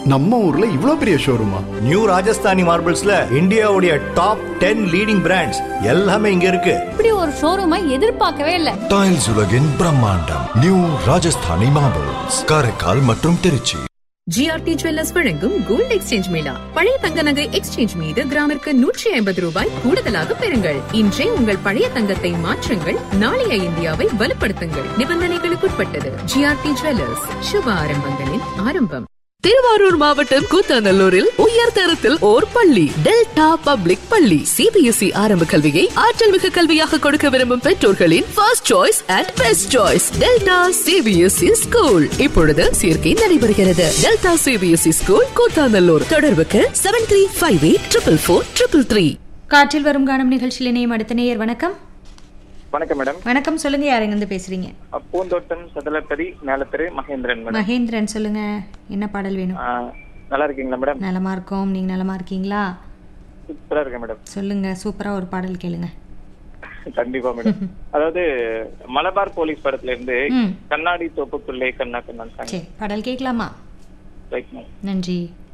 நம்ம ஊர்ல இவ்ளோ பெரிய ஷோரூமா நியூ ராஜஸ்தானி மார்பிள்ஸ்ல இந்தியாவுடைய டாப் டென் லீடிங் பிராண்ட்ஸ் எல்லாமே இங்க இருக்கு இப்படி ஒரு ஷோரூமை எதிர்பார்க்கவே இல்ல டைல்ஸ் உலகின் பிரம்மாண்டம் நியூ ராஜஸ்தானி மார்பிள்ஸ் காரைக்கால் மற்றும் திருச்சி ஜிஆர்டி ஜுவல்லர்ஸ் வழங்கும் கோல்ட் எக்ஸ்சேஞ்ச் மேளா பழைய தங்க நகை எக்ஸ்சேஞ்ச் மீது கிராமிற்கு நூற்றி ஐம்பது ரூபாய் கூடுதலாக பெறுங்கள் இன்றே உங்கள் பழைய தங்கத்தை மாற்றுங்கள் நாளைய இந்தியாவை வலுப்படுத்துங்கள் நிபந்தனைகளுக்குட்பட்டது ஜிஆர்டி ஜுவல்லர்ஸ் சுப ஆரம்பங்களின் ஆரம்பம் திருவாரூர் மாவட்டம் கூத்தாநல்லூரில் உயர் தரத்தில் ஓர் பள்ளி டெல்டா பப்ளிக் பள்ளி சிபிஎஸ்இ ஆரம்ப கல்வியை ஆற்றல் மிகு கல்வியாக கொடுக்க விரும்பும் பெற்றோர்களின் first choice and best choice Delta CBSE school இப்பொழுது சேர்க்கை நடைபெறுகிறது டெல்டா சிபிஎஸ்இ ஸ்கூல் கூத்தாநல்லூர் தொடர்புக்கு seven three five eight triple four triple three காற்றில் வரும் காணும் நிகழ்ச்சியில் இணையும் அடுத்த நேயர் வணக்கம் வணக்கம் மேடம் வணக்கம் சொல்லுங்க யார் எங்கிருந்து பேசுறீங்க பூந்தோட்டம் சதலப்பதி மேலத்தெரு மகேந்திரன் மேடம் மகேந்திரன் சொல்லுங்க என்ன பாடல் வேணும் ஆ, நல்லா இருக்கீங்களா மேடம் நலமா இருக்கோம் நீங்க நலமா இருக்கீங்களா சூப்பரா இருக்கேன் மேடம் சொல்லுங்க சூப்பரா ஒரு பாடல் கேளுங்க கண்டிப்பா மேடம் அதாவது மலபார் போலீஸ் படத்துல இருந்து ம் கண்ணாடி தோப்புக்குள்ளே கண்ணா கண்ணா சாங் சரி பாடல் கேட்கலாமா ரைட் மேம் நன்றி